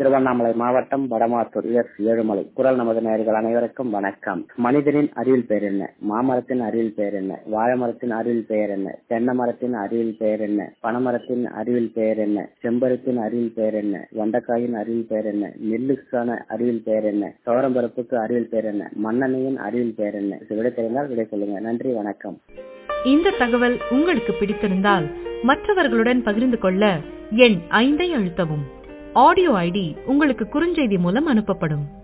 திருவண்ணாமலை மாவட்டம் வடமாத்தூர் எஸ் ஏழுமலை குரல் நமது நேயர்கள் அனைவருக்கும் வணக்கம் மனிதனின் அறிவியல் பெயர் என்ன மாமரத்தின் அறிவியல் பெயர் என்ன வாழை மரத்தின் அறிவியல் பெயர் என்ன தென்னை மரத்தின் அறிவியல் பெயர் என்ன பனைமரத்தின் அறிவியல் பெயர் என்ன செம்பருத்தின் அறிவியல் பெயர் என்ன வெண்டைக்காயின் அறிவியல் பெயர் என்ன நெல்லுக்கான அறிவியல் பெயர் என்ன துவரம்பருப்புக்கு அறிவியல் பெயர் என்ன மண்ணெண்ணையின் அறிவியல் பெயர் என்ன இது விடை தெரிந்தால் விடை சொல்லுங்க நன்றி வணக்கம் இந்த தகவல் உங்களுக்கு பிடித்திருந்தால் மற்றவர்களுடன் பகிர்ந்து கொள்ள எண் ஐந்தை அழுத்தவும் ஆடியோ ஐடி உங்களுக்கு குறுஞ்செய்தி மூலம் அனுப்பப்படும்